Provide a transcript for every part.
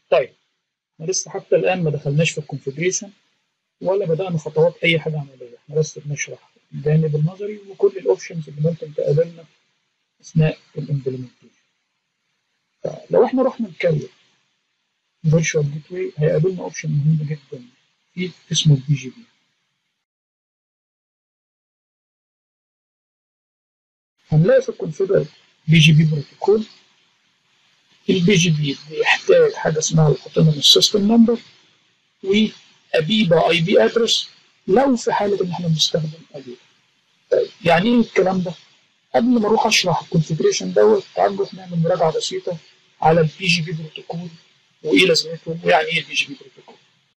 طيب احنا لسه حتى الان ما دخلناش في الكونفجريشن ولا بدانا خطوات اي حاجه عمليه احنا بس بنشرح الجانب النظري وكل الاوبشنز اللي ممكن تقابلنا اثناء الامبلمنتيشن فلو احنا رحنا نكون فيرتشوال جيت واي هيقابلنا اوبشن مهم جدا فيه اسمه البي جي بي هنلاقي في الكونفيجر بي جي بي بروتوكول البي جي بي بيحتاج حاجه اسمها الاوتونوموس سيستم نمبر وابيبا اي بي ادرس لو في حاله ان احنا بنستخدم ابيبا طيب يعني ايه الكلام ده؟ قبل ما اروح اشرح الكونفجريشن دوت تعالوا نروح نعمل مراجعه بسيطه على البي جي بي بروتوكول وايه لازمته ويعني ايه البي جي بي بروتوكول.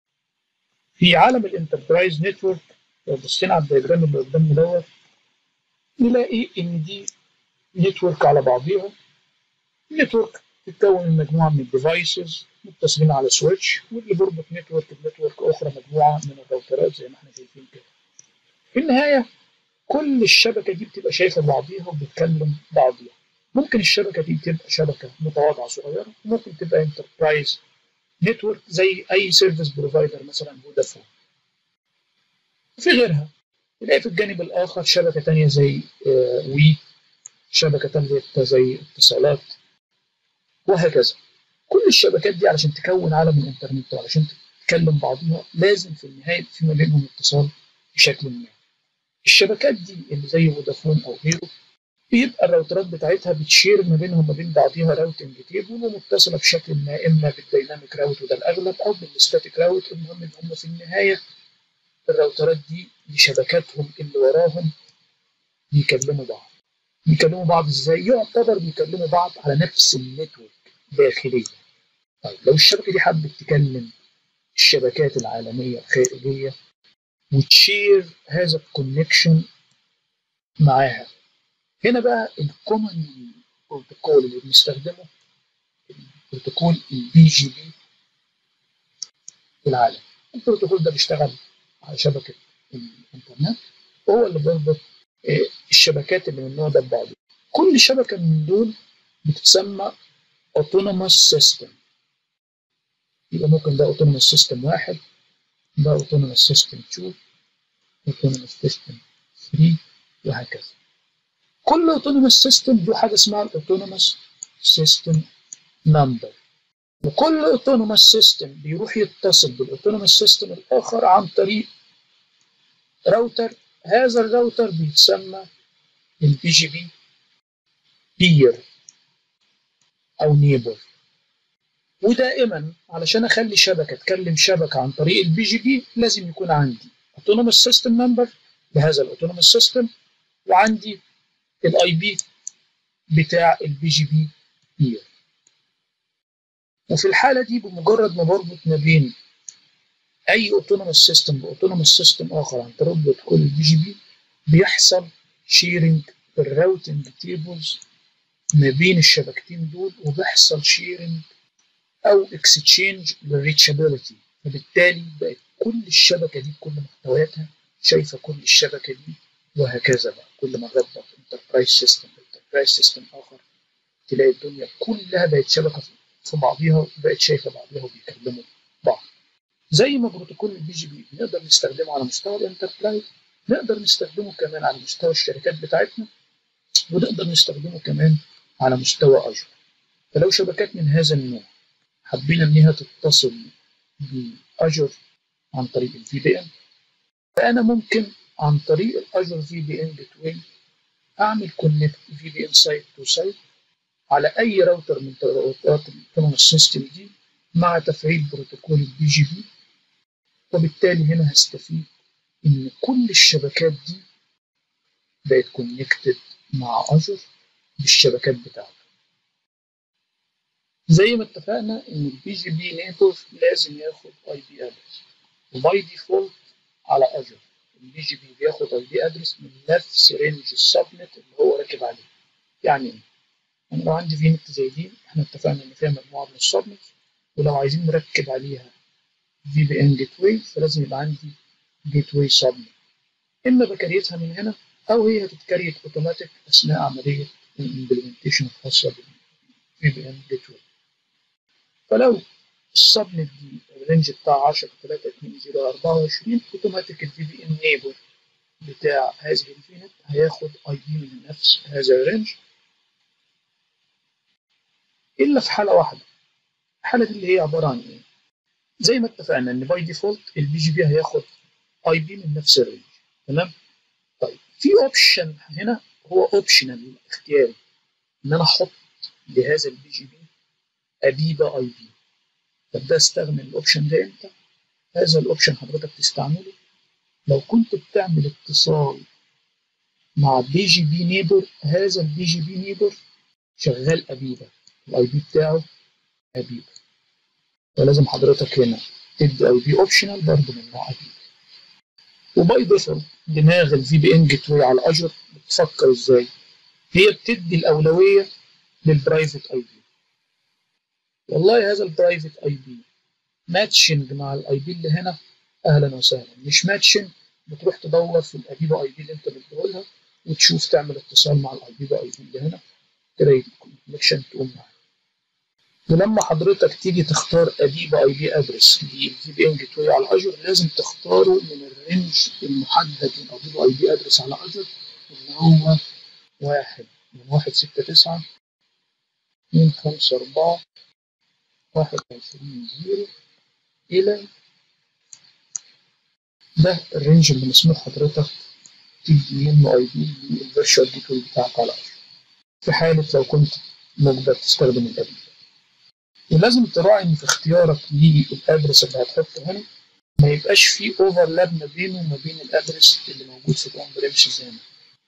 في عالم الانتربرايز نتورك لو بصينا على الدياجرام اللي قدامنا دوت نلاقي ان دي نتورك على بعضيها نتورك تتكون من مجموعه من الديفايسز متصلين على سويتش واللي بيربط نتورك بنتورك اخرى مجموعه من الراوترات زي ما احنا شايفين كده. في النهايه كل الشبكه دي بتبقى شايفه بعضيها وبتكلم بعضيها. ممكن الشبكه دي تبقى شبكه متواضعه صغيره وممكن تبقى انتربرايز نتورك زي اي سيرفيس بروفايدر مثلا فودافون. في غيرها تلاقي في الجانب الاخر شبكه ثانيه زي وي شبكه ثالثه زي اتصالات وهكذا. كل الشبكات دي علشان تكون عالم الانترنت وعلشان تتكلم بعضها لازم في النهايه في ما بينهم اتصال بشكل ما. الشبكات دي اللي زي فودافون او غيره بيبقى الراوترات بتاعتها بتشير ما بينهم ما بين بعضيها راوتنج تيبل ومتصله بشكل ما اما بالديناميك راوت وده الاغلب او بالستاتيك راوت المهم ان هم في النهايه الراوترات دي لشبكاتهم اللي وراهم بيكلموا بعض. بيكلموا بعض ازاي؟ يعتبر بيكلموا بعض على نفس النتورك داخليا. طيب لو الشبكه دي حبت تكلم الشبكات العالميه الخارجيه وتشير هذا الكونكشن معاها هنا بقى الكومن بروتوكول اللي بنستخدمه البروتوكول البي جي بي في العالم البروتوكول ده بيشتغل على شبكه الانترنت وهو اللي بيربط الشبكات اللي من النوع ده ببعضها كل شبكه من دول بتتسمى autonomous system يبقى ممكن ده autonomous system واحد ده autonomous system 2 autonomous system 3 وهكذا كل autonomous system له حاجة اسمها autonomous system number وكل autonomous system بيروح يتصل بالautonomous system الآخر عن طريق راوتر هذا الراوتر بيتسمى البي جي بي بير أو نيبر ودائما علشان اخلي شبكه تكلم شبكه عن طريق البي جي بي لازم يكون عندي autonomous system number لهذا الاوتونوموس سيستم وعندي الاي بي بتاع البي جي بي بير وفي الحاله دي بمجرد ما بربط ما بين اي اوتونوموس سيستم باوتونوموس سيستم اخر عن طريق بروتوكول البي جي بي بيحصل شيرنج بالراوتنج تيبلز ما بين الشبكتين دول وبيحصل شيرنج او اكستشينج للريتشابيلتي فبالتالي بقت كل الشبكه دي بكل محتوياتها شايفه كل الشبكه دي وهكذا بقى كل ما نربط انتربرايز سيستم انتربرايز سيستم اخر تلاقي الدنيا كلها بقت شبكه في بعضيها وبقت شايفه بعضيها وبيكلموا بعض زي ما بروتوكول البي جي بي نقدر نستخدمه على مستوى الانتربرايز نقدر نستخدمه كمان على مستوى الشركات بتاعتنا ونقدر نستخدمه كمان على مستوى اجر فلو شبكات من هذا النوع حبينا انها تتصل باجر عن طريق الفي بي ان فانا ممكن عن طريق الاجر في بي ان جيت واي اعمل كونكت في بي ان سايت تو سايت على اي راوتر من راوترات الاوتونوموس سيستم دي مع تفعيل بروتوكول البي جي بي وبالتالي هنا هستفيد ان كل الشبكات دي بقت كونكتد مع اجر بالشبكات بتاعته زي ما اتفقنا ان البي جي بي نيتف لازم ياخد اي بي ادرس وباي ديفولت على اجر البي جي بي بياخد اي بي ادرس من نفس رينج السبنت اللي هو راكب عليه يعني ايه؟ انا لو عندي في نت زي دي احنا اتفقنا ان فيها مجموعه من السبنت ولو عايزين نركب عليها في بي ان جيت واي فلازم يبقى عندي جيت واي سبنت اما بكريتها من هنا او هي هتتكريت اوتوماتيك اثناء عمليه الامبلمنتيشن الخاصه بالفي بي ان جيت واي فلو السبنت دي الرينج بتاع 10 3 2 0 24 اوتوماتيك الفي بي ان نيبر بتاع هذه الفينت هياخد اي بي من نفس هذا الرينج الا في حاله واحده الحاله دي اللي هي عباره عن ايه زي ما اتفقنا ان باي ديفولت البي جي بي هياخد اي بي من نفس الرينج تمام طيب في اوبشن هنا هو اوبشنال اختياري ان انا احط لهذا البي جي بي ابيبا اي بي طب ده استخدم الاوبشن ده امتى هذا الاوبشن حضرتك تستعمله لو كنت بتعمل اتصال مع بي جي بي نيبر هذا البي جي بي نيبر شغال ابيبا الاي بي بتاعه ابيبا فلازم حضرتك هنا تدي اي بي اوبشنال برضه من نوع ابيبا وباي ديفولت دماغ الفي بي ان جيت واي على اجر بتفكر ازاي هي بتدي الاولويه للبرايفت اي بي والله هذا البرايفت اي بي ماتشنج مع الاي بي اللي هنا اهلا وسهلا مش ماتشنج بتروح تدور في الابيبا اي بي اللي انت بتقولها وتشوف تعمل اتصال مع الايبيبا اي بي اللي هنا تلاقي الكونكشن تقوم معاك ولما حضرتك تيجي تختار ابيبا اي بي ادرس للفي بي ان جيت واي على اجر لازم تختاره من الرينج المحدد من ابيبا اي بي ادرس على اجر اللي هو واحد من واحد ستة تسعة اتنين خمسة أربعة واحد وعشرين زيرو إلى ده الرينج اللي مسموح حضرتك تدي منه اي بي للفيرشوال جيت واي بتاعك على اجر في حالة لو كنت مجبر تستخدم الابيب ولازم تراعي ان في اختيارك للادرس اللي هتحطه هنا ما يبقاش فيه اوفرلاب ما بينه وما بين الادرس اللي موجود في الاون بريمش هنا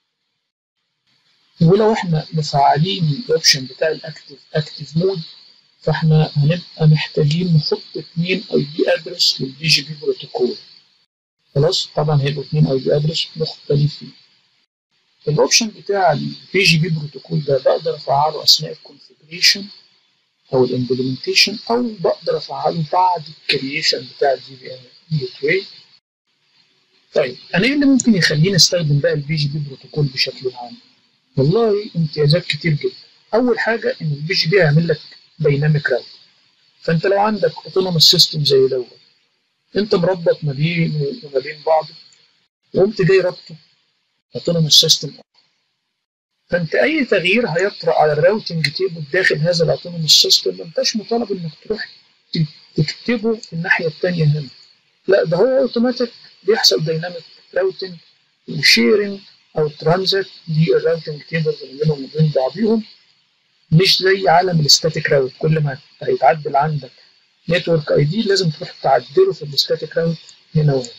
ولو احنا مفعلين الاوبشن بتاع الاكتف اكتف مود فاحنا هنبقى محتاجين نحط اتنين اي بي ادرس للبي جي بي بروتوكول خلاص طبعا هيبقوا اتنين اي بي ادرس مختلفين الاوبشن بتاع البي جي بي بروتوكول ده بقدر افعله اثناء الكونفجريشن او الامبلمنتيشن او بقدر افعله بعد الكرييشن بتاع الفي بي ان جيت واي طيب انا ايه اللي ممكن يخليني استخدم بقى البي جي بي بروتوكول بشكل عام والله امتيازات كتير جدا اول حاجه ان البي جي بي هيعمل لك دايناميك راوت فانت لو عندك اوتونوموس سيستم زي دوت انت مربط ما بين ما بين بعض وقمت جاي رابطه اوتونوموس سيستم فانت اي تغيير هيطرأ على الراوتنج تيبل داخل هذا الاوتونوموس سيستم ما انتش مطالب انك تروح تكتبه في الناحيه الثانيه هنا لا ده هو اوتوماتيك بيحصل دايناميك راوتنج وشيرنج او ترانزيت للراوتنج تيبل اللي بينهم وبين بعضيهم مش زي عالم الاستاتيك راوت كل ما هيتعدل عندك نتورك اي دي لازم تروح تعدله في الاستاتيك راوت هنا وهنا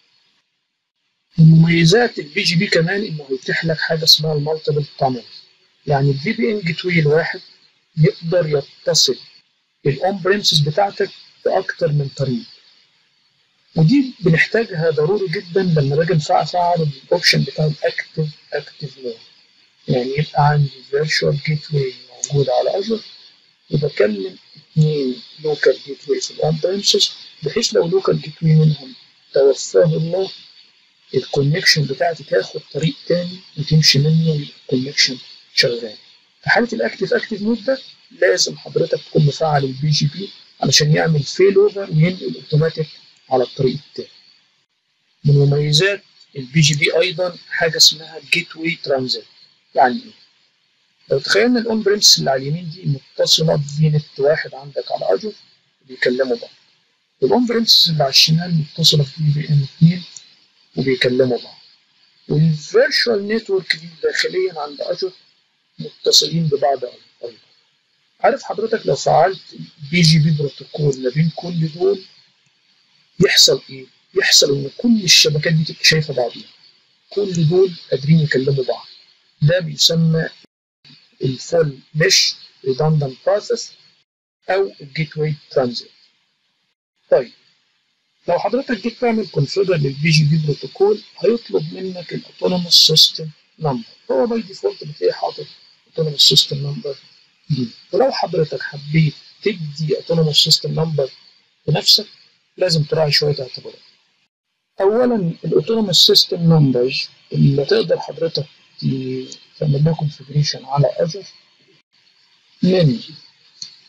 مميزات البي جي بي كمان انه هيتيح لك حاجه اسمها المالتيبل تانل يعني الفي بي ان جيت واي الواحد يقدر يتصل بالاون بريمسز بتاعتك باكتر من طريق ودي بنحتاجها ضروري جدا لما باجي افعل الاوبشن بتاع الاكتف اكتف مود يعني يبقى عندي فيرتشوال جيت واي موجود على اجر وبكلم اثنين لوكال جيت واي في الاون بريمسز بحيث لو لوكال جيت واي منهم توفاه الله الكونكشن بتاعتي تاخد طريق تاني وتمشي منه الكونكشن شغال في حاله الاكتف اكتف مود ده لازم حضرتك تكون مفعل البي جي بي علشان يعمل فيل اوفر وينقل اوتوماتيك على الطريق التاني من مميزات البي جي بي ايضا حاجه اسمها جيت واي ترانزيت يعني ايه لو تخيلنا الاون بريمس اللي على اليمين دي متصله بفينت واحد عندك على اجر بيكلموا بعض الاون بريمس اللي على الشمال متصله بفي بي ان 2 وبيكلموا بعض والفيرشوال نتورك دي داخليا عند اجر متصلين ببعض ايضا عارف حضرتك لو فعلت بي جي بي بروتوكول ما بين كل دول يحصل ايه؟ يحصل ان كل الشبكات دي تبقى شايفه بعضيها كل دول قادرين يكلموا بعض ده بيسمى الفول مش ريدندنت بروسيس او الجيت واي ترانزيت طيب لو حضرتك جيت تعمل كونفيجر للبي جي بي بروتوكول هيطلب منك الاوتونوموس سيستم نمبر هو باي ديفولت بتلاقيه حاطط اوتونوموس سيستم نمبر دي ولو حضرتك حبيت تدي اوتونوموس سيستم نمبر بنفسك لازم تراعي شويه اعتبارات اولا الاوتونوموس سيستم نمبرز اللي تقدر حضرتك تعمل لها كونفيجريشن على اجر من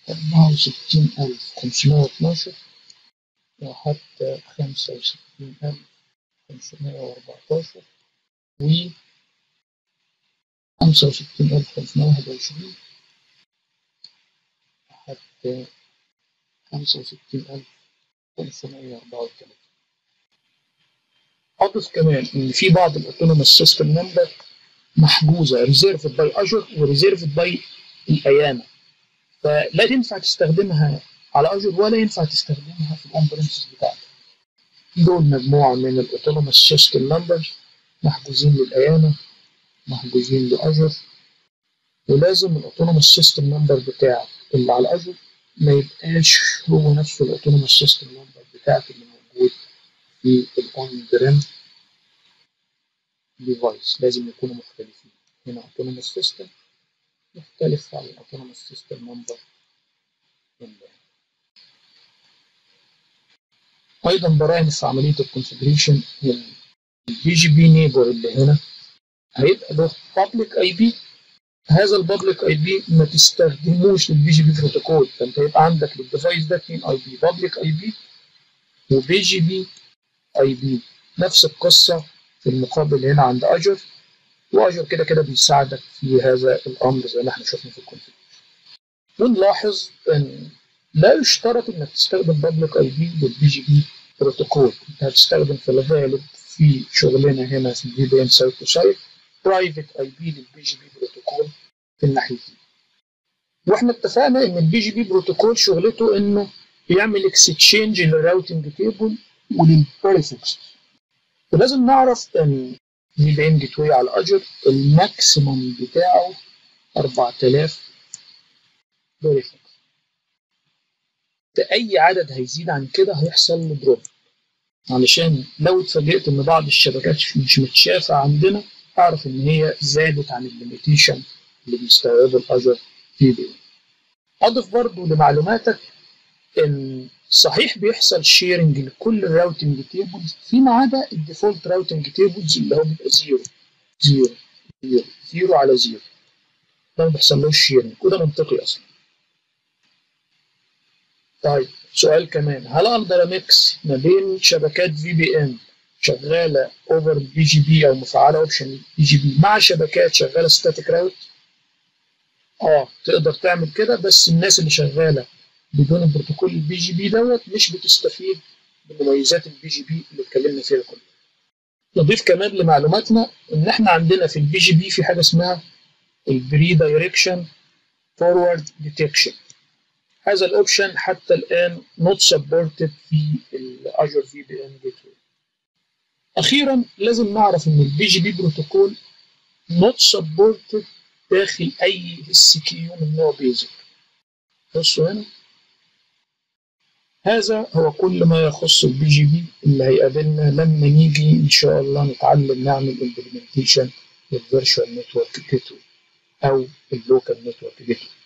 أربعة وستين ألف خمسمية واتناشر وحتى خمسة وستين ألف خمسمية وأربعتاشر و خمسة وستين ألف خمسمية واحد وعشرين حتى خمسة وستين ألف خمسمية أربعة وتلاتين أضف كمان إن في بعض الأوتونوموس سيستم نمبر محجوزة ريزيرفد باي أجر وريزيرفد باي الأيامة فلا ينفع تستخدمها على أجر ولا ينفع تستخدمها في الأون برنسز بتاعتك دول مجموعة من الأوتونوموس سيستم نمبر محجوزين للأيامة محجوزين لأجر ولازم الأوتونوموس سيستم نمبر بتاعك اللي على أجر ما يبقاش هو نفسه الأوتونوموس سيستم نمبر بتاعك اللي موجود في الأون بريم ديفايس لازم يكونوا مختلفين هنا autonomous system مختلف عن autonomous system number أيضا براهن في عملية الكونفجريشن البي جي بي نيبر اللي هنا هيبقى له public اي بي هذا البابليك اي بي ما تستخدموش للبي جي بي بروتوكول فانت هيبقى عندك للديفايس ده اتنين اي بي بابليك اي بي وبي جي بي اي بي نفس القصه في المقابل هنا عند اجر واجر كده كده بيساعدك في هذا الامر زي ما احنا شفنا في الكونفيجريشن ونلاحظ ان لا يشترط انك تستخدم بابليك اي بي للبي جي بي بروتوكول انت هتستخدم في الغالب في شغلنا هنا في الفي بي ان سايت تو سايت برايفت اي بي للبي جي بي بروتوكول في الناحيتين واحنا اتفقنا ان البي جي بي بروتوكول شغلته انه يعمل اكستشينج للراوتنج تيبل وللبريفكس ولازم نعرف ان في بي ان جيت واي على اجر الماكسيموم بتاعه 4000 بريفكس اي عدد هيزيد عن كده هيحصل له دروب علشان لو اتفاجئت ان بعض الشبكات مش متشافه عندنا اعرف ان هي زادت عن الليميتيشن اللي بيستوعبه الاجر في بي اضف برضو لمعلوماتك ان صحيح بيحصل شيرنج لكل الراوتنج تيبلز فيما عدا الديفولت راوتنج تيبلز اللي هو بيبقى زيرو زيرو زيرو زيرو على زيرو ده ما بيحصلوش شيرنج وده منطقي اصلا طيب سؤال كمان هل اقدر اميكس ما بين شبكات في بي ان شغاله اوفر بي جي بي او مفعله اوبشن بي جي بي مع شبكات شغاله ستاتيك راوت اه تقدر تعمل كده بس الناس اللي شغاله بدون البروتوكول البي جي بي دوت مش بتستفيد بمميزات البي جي بي اللي اتكلمنا فيها كلها نضيف كمان لمعلوماتنا ان احنا عندنا في البي جي بي في حاجه اسمها البري دايركشن فورورد ديتكشن هذا الاوبشن حتى الان نوت سبورتد في الاجر في بي ان جيت اخيرا لازم نعرف ان البي جي بي بروتوكول نوت سبورتد داخل اي اس كيو من نوع بيزك بصوا هنا هذا هو كل ما يخص البي جي بي اللي هيقابلنا لما نيجي ان شاء الله نتعلم نعمل امبلمنتيشن للفيرشوال نتورك جيتوي او اللوكال نتورك جيتوي